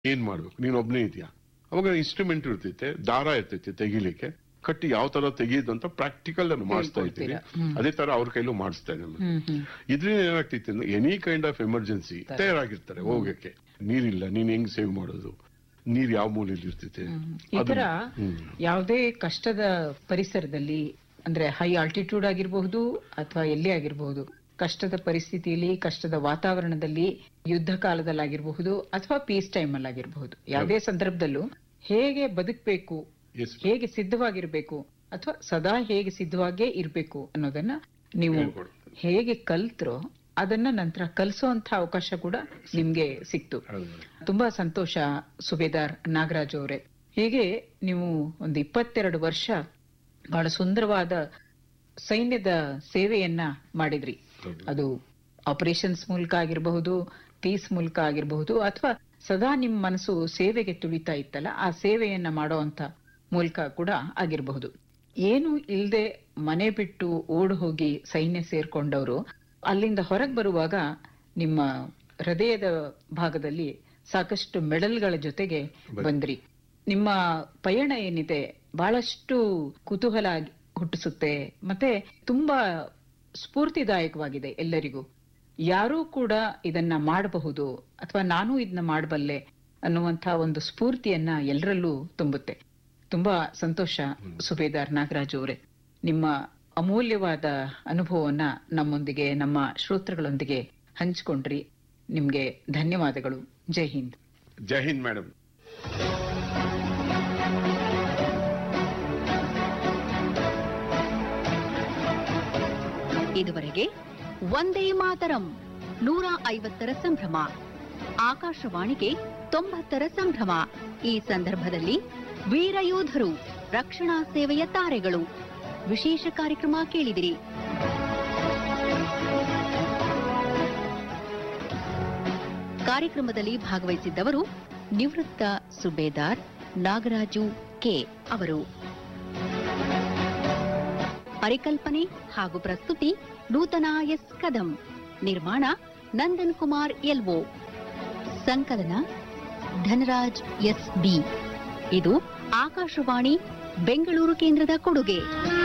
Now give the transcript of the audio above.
ಏನ್ ಮಾಡ್ಬೇಕು ನೀನ್ ಒಬ್ನೇ ಇದೆಯಾ ಅವಾಗ ಇನ್ಸ್ಟ್ರೂಮೆಂಟ್ ಇರ್ತೈತೆ ದಾರ ಇರ್ತೈತೆ ತೆಗಿಲಿಕ್ಕೆ ಕಟ್ಟಿ ಯಾವ ತರ ತೆಗಿಯೋದು ಅಂತ ಪ್ರಾಕ್ಟಿಕಲ್ ನಾನು ಮಾಡಿಸ್ತಾ ಇದ್ದೀನಿ ಅದೇ ತರ ಅವ್ರ ಕೈಲೂ ಮಾಡಿಸ್ತಾ ಇದ್ದೀನಿ ಹ್ಮ್ ಹ್ಮ್ ಇದ್ರಿಂದ ಏನಾಗ್ತೈತೆ ಅಂದ್ರೆ ಎನಿ ಕೈಂಡ್ ಆಫ್ ಎಮರ್ಜೆನ್ಸಿ ತಯಾರಾಗಿರ್ತಾರೆ ಹೋಗಕ್ಕೆ ನೀರಿಲ್ಲ ನೀನ್ ಹೆಂಗ್ ಸೇವ್ ಮಾಡೋದು ನೀರ್ ಯಾವ ಮೂಲೆಯಲ್ಲಿ ಇರ್ತೈತೆ ಈ ತರ ಹ್ಮ್. ಯಾವುದೇ ಕಷ್ಟದ ಪರಿಸರದಲ್ಲಿ ಅಂದ್ರೆ ಹೈ ಆಲ್ಟಿಟ್ಯೂಡ್ ಆಗಿರಬಹುದು ಅಥವಾ ಎಲ್ಲೇ ಆಗಿರಬಹುದು ಕಷ್ಟದ ಪರಿಸ್ಥಿತಿಯಲ್ಲಿ ಕಷ್ಟದ ವಾತಾವರಣದಲ್ಲಿ ಯುದ್ಧ ಕಾಲದಲ್ಲಾಗಿರಬಹುದು ಅಥವಾ ಪೀಸ್ ಟೈಮ್ ಅಲ್ಲಿ ಆಗಿರಬಹುದು ಯಾವುದೇ ಸಂದರ್ಭದಲ್ಲೂ ಹೇಗೆ ಬದುಕಬೇಕು Yes. ಹೇಗೆ ಸಿದ್ಧವಾಗಿರ್ಬೇಕು ಅಥವಾ ಸದಾ ಹೇಗೆ ಸಿದ್ಧವಾಗೇ ಇರ್ಬೇಕು ಅನ್ನೋದನ್ನ ನೀವು ಹೇಳ್ಕೊಡ್ತೀನಿ. ಹೇಗೆ ಕಲ್ತ್ರೋ ಅದನ್ನ ನಂತರ ಕಲಿಸುವಂತ ಅವಕಾಶ ಕೂಡ ನಿಮ್ಗೆ ಸಿಕ್ತು ಹೌದು. ತುಂಬಾ ಸಂತೋಷ ಸುಬೇದಾರ್ ನಾಗರಾಜ್ ಅವರೇ ಹೀಗೆ ನೀವು ಒಂದು ಇಪ್ಪತ್ತೆರಡು ವರ್ಷ ಬಹಳ ಸುಂದರವಾದ ಸೈನ್ಯದ ಸೇವೆಯನ್ನ ಮಾಡಿದ್ರಿ ಹೌದು. ಅದು ಆಪರೇಷನ್ಸ್ ಮೂಲಕ ಆಗಿರಬಹುದು ಪೀಸ್ ಮೂಲಕ ಆಗಿರಬಹುದು ಅಥವಾ ಸದಾ ನಿಮ್ ಮನಸ್ಸು ಸೇವೆಗೆ ತುಳಿತಾ ಇತ್ತಲ್ಲ ಆ ಸೇವೆಯನ್ನ ಮಾಡುವಂತ ಮೂಲಕ ಕೂಡ ಆಗಿರಬಹುದು ಏನು ಇಲ್ದೆ ಮನೆ ಬಿಟ್ಟು ಓಡ್ ಹೋಗಿ ಸೈನ್ಯ ಸೇರ್ಕೊಂಡವರು ಅಲ್ಲಿಂದ ಹೊರಗೆ ಬರುವಾಗ ನಿಮ್ಮ ಹೃದಯದ ಭಾಗದಲ್ಲಿ ಸಾಕಷ್ಟು ಮೆಡಲ್ಗಳ ಜೊತೆಗೆ ಬಂದ್ರಿ ನಿಮ್ಮ ಪಯಣ ಏನಿದೆ ಬಹಳಷ್ಟು ಕುತೂಹಲ ಆಗಿ- ಹುಟ್ಟಿಸುತ್ತೆ ಮತ್ತೆ ತುಂಬಾ ಸ್ಫೂರ್ತಿದಾಯಕವಾಗಿದೆ ಎಲ್ಲರಿಗೂ ಯಾರೂ ಕೂಡ ಇದನ್ನ ಮಾಡಬಹುದು ಅಥವಾ ನಾನು ಇದನ್ನ ಮಾಡಬಲ್ಲೆ ಅನ್ನುವಂತ ಒಂದು ಸ್ಫೂರ್ತಿಯನ್ನ ಎಲ್ಲರಲ್ಲೂ ತುಂಬುತ್ತೆ ತುಂಬಾ ಸಂತೋಷ ಸುಬೇದಾರ್ ನಾಗರಾಜ್ ಅವರೇ ನಿಮ್ಮ ಅಮೂಲ್ಯವಾದ ಅನುಭವವನ್ನ ನಮ್ಮೊಂದಿಗೆ ನಮ್ಮ ಶ್ರೋತೃಗಳೊಂದಿಗೆ ಹಂಚಿಕೊಂಡ್ರಿ ನಿಮ್ಗೆ ಧನ್ಯವಾದಗಳು ಜೈ ಹಿಂದ್ ಜೈ ಹಿಂದ್ ಮೇಡಮ್ ಇದುವರೆಗೆ ಒಂದೇ ಮಾತರಂ ನೂರ ಐವತ್ತರ ಸಂಭ್ರಮ ಆಕಾಶವಾಣಿಗೆ ತೊಂಬತ್ತರ ಸಂಭ್ರಮ ಈ ಸಂದರ್ಭದಲ್ಲಿ ವೀರಯೋಧರು ರಕ್ಷಣಾ ಸೇವೆಯ ತಾರೆಗಳು ವಿಶೇಷ ಕಾರ್ಯಕ್ರಮ ಕೇಳಿದಿರಿ ಕಾರ್ಯಕ್ರಮದಲ್ಲಿ ಭಾಗವಹಿಸಿದ್ದವರು ನಿವೃತ್ತ ಸುಬೇದಾರ್ ನಾಗರಾಜು ಕೆ ಅವರು ಪರಿಕಲ್ಪನೆ ಹಾಗೂ ಪ್ರಸ್ತುತಿ ನೂತನ ಎಸ್ ಕದಂ ನಿರ್ಮಾಣ ನಂದನ್ ಕುಮಾರ್ ಎಲ್ಒ ಸಂಕಲನ ಧನರಾಜ್ ಎಸ್ ಬಿ ಇದು ಆಕಾಶವಾಣಿ ಬೆಂಗಳೂರು ಕೇಂದ್ರದ ಕೊಡುಗೆ